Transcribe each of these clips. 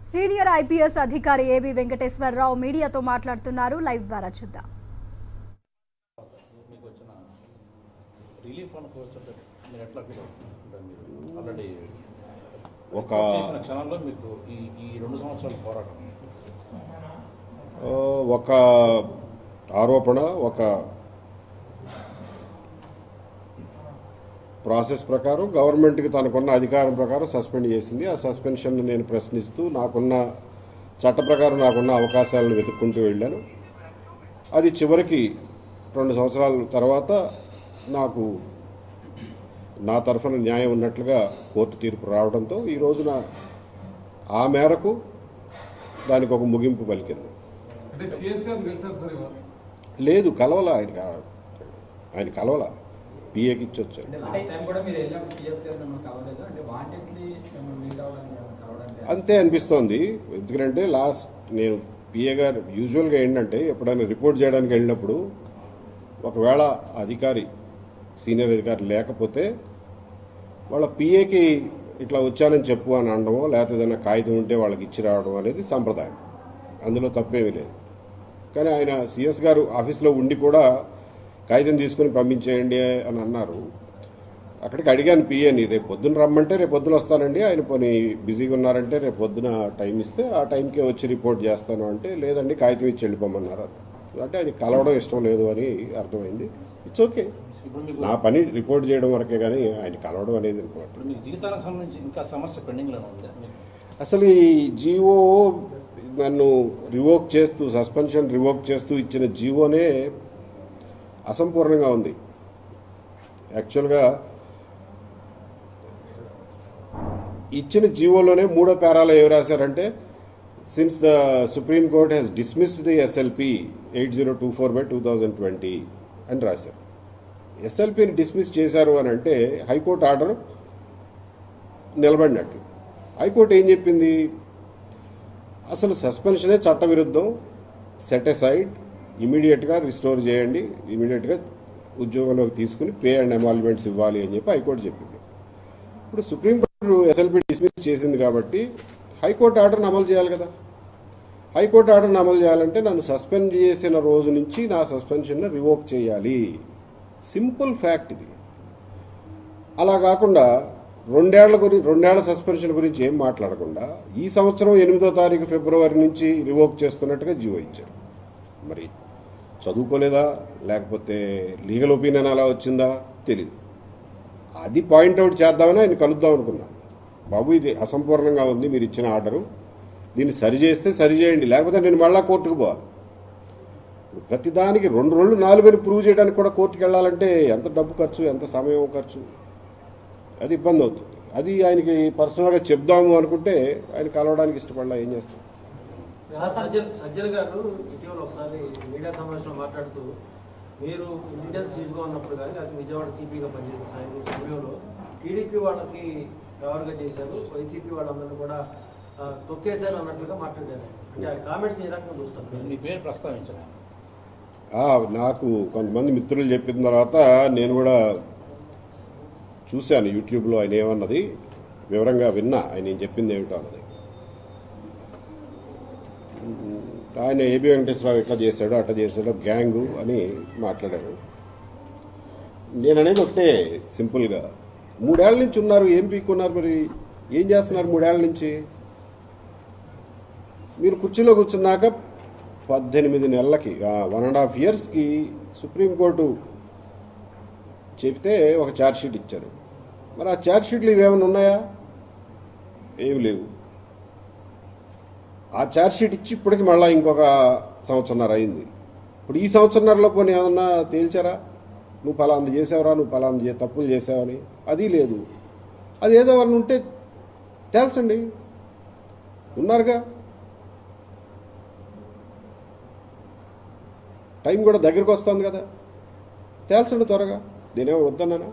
senior IPS అధికారి A B Venkateswararao మీడియాతో మాట్లాడుతున్నారు లైవ్ ద్వారా చూద్దాం మీకు వచ్చిన రిలీఫ్ అనుకోవచ్చు మీరు ఎట్లా ఫీల్ అవుతుంటారు మీరు ఆల్రెడీ ఒక చేసిన క్షణంలో మీకు ఈ ఈ రెండు సంవత్సరాల పోరాటం ఆ, ఒక ఆరోపణ ఒక ప్రాసెస్ ప్రకారం గవర్నమెంట్కి తనకున్న అధికారం ప్రకారం సస్పెండ్ చేసింది ఆ సస్పెన్షన్ నేను ప్రశ్నిస్తూ నాకున్న చట్ట ప్రకారం నాకున్న అవకాశాలను వెతుక్కుంటూ వెళ్ళాను అది చివరికి రెండు సంవత్సరాల తర్వాత నాకు నా తరఫున న్యాయం ఉన్నట్లుగా కోర్టు తీర్పు రావడంతో ఈ రోజున ఆ మేరకు దానికి ఒక ముగింపు పలికింది అంటే సిఎస్ గారు కలిసారు సార్ ఇవాళ లేదు కలవల ఆయన ఆయన కలవల పిఏకి ఇచ్చొచ్చాను అంటే లాస్ట్ టైం కూడా మీరు వెళ్ళినప్పుడు సిఎస్ గారు మిమ్మల్ని కలవలేదు అంటే వాంటెడ్లీ మిమ్మల్ని మీట్ అవ్వడానికి ఏమైనా కలవడానికి అంతే అనిపిస్తోంది ఎందుకంటే లాస్ట్ నేను పిఏ గారు యూజువల్గా ఏంటంటే ఎప్పుడైనా రిపోర్ట్ చేయడానికి వెళ్ళినప్పుడు ఒకవేళ అధికారి సీనియర్ అధికారి లేకపోతే వాళ్ళ పిఏకి ఇట్లా వచ్చానని చెప్పు అని అనడమో లేకపోతే ఏదైనా కాగితం ఉంటే వాళ్ళకి ఇచ్చి రావడం అనేది సంప్రదాయం అందులో తప్పేమీ లేదు కానీ ఆయన సిఎస్ గారు ఆఫీస్లో ఉండి కూడా కాగితం తీసుకుని పంపించేయండి అని అన్నారు అక్కడికి అడిగాను పిఏని రేపు పొద్దున రమ్మంటే రేపు పొద్దున వస్తానండి ఆయన పోనీ బిజీగా ఉన్నారంటే రేపు పొద్దున టైం ఇస్తే ఆ టైంకే వచ్చి రిపోర్ట్ చేస్తాను అంటే లేదండి కాగితం ఇచ్చి వెళ్ళిపోమన్నారు అంటే ఆయన కలవడం ఇష్టం లేదు అని అర్థమైంది ఇట్స్ ఓకే ఇప్పుడు మీకు నా పని రిపోర్ట్ చేయడం వరకే కానీ ఆయన కలవడం అనేది ఇంపార్టెంట్ ఇప్పుడు మీకు జీవితానికి సంబంధించి ఇంకా సమస్య పెండింగ్లోనే ఉంది మీకు అసలు ఈ జీవో నన్ను రివోక్ చేస్తూ సస్పెన్షన్ రివోక్ చేస్తూ ఇచ్చిన జీవోనే అసంపూర్ణంగా ఉంది యాక్చువల్గా ఇచ్చిన జీవోలోనే మూడో పేరాలో ఏం రాశారంటే since the supreme court has dismissed the SLP eight zero two four by two thousand twenty అని రాశారు ఎస్ఎల్పిని డిస్మిస్ చేశారు అని అంటే హైకోర్టు ఆర్డర్ నిలబడినట్టు హైకోర్టు ఏం చెప్పింది అసలు సస్పెన్షనే చట్టవిరుద్ధం సెట్ సైడ్ ఇమీడియట్గా రిస్టోర్ చేయండి ఇమీడియట్గా ఉద్యోగంలోకి తీసుకుని పే అండ్ అమాల్మెంట్స్ ఇవ్వాలి అని చెప్పి హైకోర్టు చెప్పింది ఇప్పుడు సుప్రీంకోర్టు ఎస్ఎల్పి డిస్మిస్ చేసింది కాబట్టి హైకోర్టు ఆర్డర్ని అమలు చేయాలి కదా హైకోర్టు ఆర్డర్ని అమలు చేయాలంటే నన్ను సస్పెండ్ చేసిన రోజు నుంచి నా సస్పెన్షన్ రివోక్ చేయాలి సింపుల్ ఫ్యాక్ట్ ఇది అలా కాకుండా రెండేళ్ల గురించి రెండేళ్ల సస్పెన్షన్ గురించి ఏం మాట్లాడకుండా ఈ సంవత్సరం ఎనిమిదో తారీఖు ఫిబ్రవరి నుంచి రివోక్ చేస్తున్నట్టుగా జీవో ఇచ్చారు మరి చదువుకోలేదా లేకపోతే లీగల్ ఒపీనియన్ అలా వచ్చిందా తెలియదు అది పాయింట్అవుట్ చేద్దామని ఆయన కలుద్దాం అనుకున్నాను బాబు ఇది అసంపూర్ణంగా ఉంది మీరు ఇచ్చిన ఆర్డరు దీన్ని సరి చేస్తే సరి చేయండి లేకపోతే నేను మళ్ళా కోర్టుకు పోవాలి ఇప్పుడు ప్రతిదానికి రెండు రెండు నాలుగుని ప్రూవ్ చేయడానికి కూడా కోర్టుకు వెళ్ళాలంటే ఎంత డబ్బు ఖర్చు ఎంత సమయం ఖర్చు అది ఇబ్బంది అవుతుంది అది ఆయనకి పర్సనల్గా చెప్దాము అనుకుంటే ఆయన కలవడానికి ఇష్టపడలా ఏం చేస్తాం సజ్జల్ సజ్జల్ గారు ఇటీవల ఒకసారి మీడియా సమావేశంలో మాట్లాడుతూ మీరు ఇంటెలిజెన్స్ చీఫ్గా ఉన్నప్పుడు కానీ అది విజయవాడ సిపిగా పనిచేసిన సమయం- సమయంలో టీడీపీ వాళ్ళకి ఫేవర్గా చేశారు వైసీపీ వాళ్ళందరినీ కూడా ఆ, తొక్కేశారు అన్నట్లుగా మాట్లాడారు అంటే ఆ కామెంట్స్ ఏ రకంగా చూస్తారు మీ పేరు ప్రస్తావించారు ఆ, నాకు కొంతమంది మిత్రులు చెప్పిన తర్వాత నేను కూడా చూశాను యూట్యూబ్లో ఆయన ఏమన్నది వివరంగా విన్నా ఆయన ఏం చెప్పింది ఏమిటో అన్నది ఉమ్, ఆయన ఏబి వెంకటేశ్వరరావు ఇట్లా చేశాడు అట్లా చేశాడు గ్యాంగు అని మాట్లాడారు నేను అనేది ఒకటే సింపుల్గా మూడేళ్ల నుంచి ఉన్నారు ఏం పీక్కున్నారు మరి ఏం చేస్తున్నారు మూడేళ్ల నుంచి మీరు కుర్చీలో కూర్చున్నాక పద్దెనిమిది నెలలకి వన్ అండ్ హాఫ్ ఇయర్స్కి సుప్రీంకోర్టు చెప్తే ఒక ఛార్జ్ షీట్ ఇచ్చారు మరి ఆ ఛార్జ్ షీట్లు ఇవేమైనా ఉన్నాయా ఏమి లేవు ఆ ఛార్జ్ షీట్ ఇచ్చి ఇప్పటికి మళ్ళీ ఇంకొక సంవత్సరన్నర అయింది ఇప్పుడు ఈ సంవత్సరన్నరలో పోనీ ఏమన్నా తేల్చారా నువ్వు పలాంది చేసావురా నువ్వు పలాంది చే- తప్పులు చేసావని అది లేదు అది ఏదో అని ఉంటే తేల్చండి ఉన్నారుగా టైం కూడా దగ్గరికి వస్తుంది కదా తేల్చండి త్వరగా నేనేమో వద్దన్నానా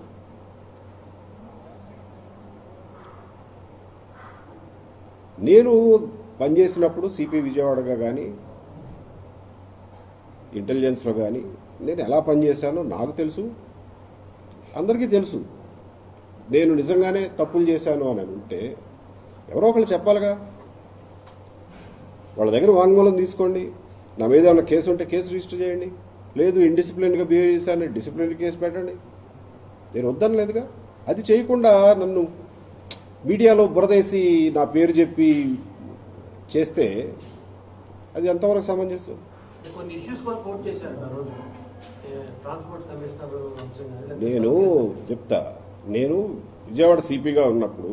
నేను పనిచేసినప్పుడు సిపి విజయవాడగా కానీ ఇంటెలిజెన్స్లో కానీ నేను ఎలా పనిచేశానో నాకు తెలుసు అందరికీ తెలుసు నేను నిజంగానే తప్పులు చేశాను అని ఉంటే ఎవరో ఒకళ్ళు చెప్పాలిగా వాళ్ళ దగ్గర వాంగ్మూలం తీసుకోండి నా మీద ఏమైనా కేసు ఉంటే కేసు రిజిస్టర్ చేయండి లేదు ఇండిసిప్లిన్గా బిహేవ్ చేశాను డిసిప్లిన్ కేసు పెట్టండి నేను వద్దని లేదుగా అది చేయకుండా నన్ను మీడియాలో బురదేసి నా పేరు చెప్పి చేస్తే అది ఎంతవరకు సమంజసం కొన్ని ఇష్యూస్ కూడా కోట్ చేశారు ఆ రోజు ఏ, ట్రాన్స్పోర్ట్ కమిషనర్ అంశం కానీ, లేకపోతే నేను చెప్తా నేను విజయవాడ సిపిగా ఉన్నప్పుడు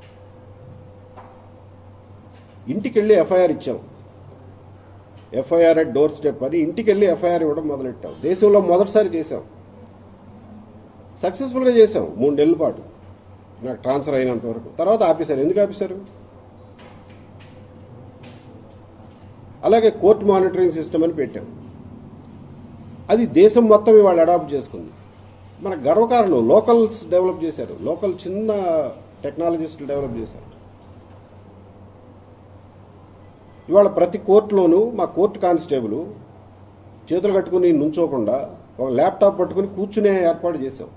ఇంటికి వెళ్ళి ఎఫ్ఐఆర్ ఇచ్చాం ఎఫ్ఐఆర్ అట్ డోర్ స్టెప్ అని ఇంటికి వెళ్ళి ఎఫ్ఐఆర్ ఇవ్వడం మొదలెట్టాం దేశంలో మొదటిసారి చేశాం సక్సెస్ఫుల్గా చేశాం మూడు నెలల పాటు నాకు ట్రాన్స్ఫర్ అయినంత వరకు తర్వాత ఆపేశారు ఎందుకు ఆపేశారు అలాగే కోర్ట్ మానిటరింగ్ సిస్టమ్ అని పెట్టాం అది దేశం మొత్తం ఇవాళ అడాప్ట్ చేసుకుంది మన గర్వకారణం లోకల్స్ డెవలప్ చేశారు లోకల్ చిన్న టెక్నాలజిస్టులు డెవలప్ చేశారు ఇవాళ ప్రతి కోర్టులోనూ మా కోర్టు కానిస్టేబుల్ చేతులు కట్టుకుని నుంచోకుండా ఒక ల్యాప్టాప్ పట్టుకుని కూర్చునే ఏర్పాటు చేశాం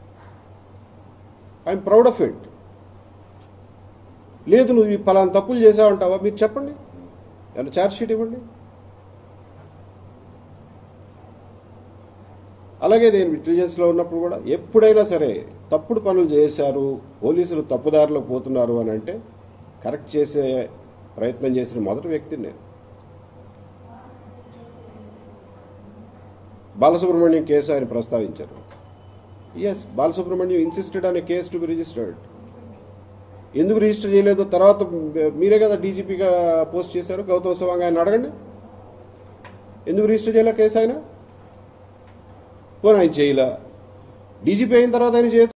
ఐఎమ్ ప్రౌడ్ ఆఫ్ ఇట్ లేదు నువ్వు ఈ పలానా తప్పులు చేసావంటావా మీరు చెప్పండి ఏమైనా ఛార్జ్ షీట్ ఇవ్వండి అలాగే నేను ఇంటెలిజెన్స్లో ఉన్నప్పుడు కూడా ఎప్పుడైనా సరే తప్పుడు పనులు చేశారు పోలీసులు తప్పుదారిలో పోతున్నారు అని అంటే కరెక్ట్ చేసే ప్రయత్నం చేసిన మొదటి వ్యక్తిని నేను బాలసుబ్రహ్మణ్యం కేసు ఆయన ప్రస్తావించారు ఎస్ బాలసుబ్రహ్మణ్యం ఇన్సిస్టెడ్ అనే కేసు టు బి రిజిస్టర్డ్ ఎందుకు రిజిస్టర్ చేయలేదో తర్వాత మీరే కదా డీజీపీగా పోస్ట్ చేశారు గౌతమ్ సవాంగ్ ఆయన అడగండి ఎందుకు రిజిస్టర్ చేయలే కేసు ఆయన పోనీ ఆయన చేయలే డీజీపీ అయిన తర్వాత ఆయన చేయొచ్చు